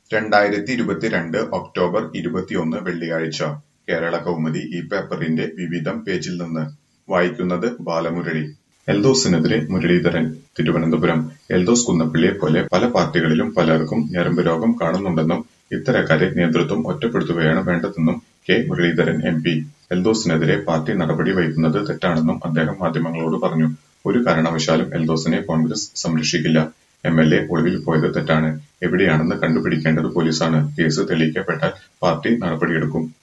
രണ്ടായിരത്തി ഇരുപത്തിരണ്ട് ഒക്ടോബർ ഇരുപത്തിയൊന്ന് വെള്ളിയാഴ്ച കേരള കൗമുദി ഈ പേപ്പറിന്റെ വിവിധം പേജിൽ നിന്ന് വായിക്കുന്നത് ബാലമുരളി എൽദോസിനെതിരെ മുരളീധരൻ തിരുവനന്തപുരം എൽദോസ് കുന്നപ്പിള്ളിയെ പോലെ പല പാർട്ടികളിലും പലർക്കും ഞരമ്പ് രോഗം കാണുന്നുണ്ടെന്നും ഇത്തരക്കാരെ നേതൃത്വം ഒറ്റപ്പെടുത്തുകയാണ് വേണ്ടതെന്നും കെ മുരളീധരൻ എം പി എൽദോസിനെതിരെ പാർട്ടി നടപടി വൈകുന്നത് തെറ്റാണെന്നും അദ്ദേഹം മാധ്യമങ്ങളോട് പറഞ്ഞു ഒരു കാരണവശാലും എൽദോസിനെ കോൺഗ്രസ് സംരക്ഷിക്കില്ല എം എൽ എ ഒളിവിൽ പോയത് തെറ്റാണ് എവിടെയാണെന്ന് കണ്ടുപിടിക്കേണ്ടത് പോലീസാണ് കേസ് തെളിയിക്കപ്പെട്ടാൽ പാർട്ടി നടപടിയെടുക്കും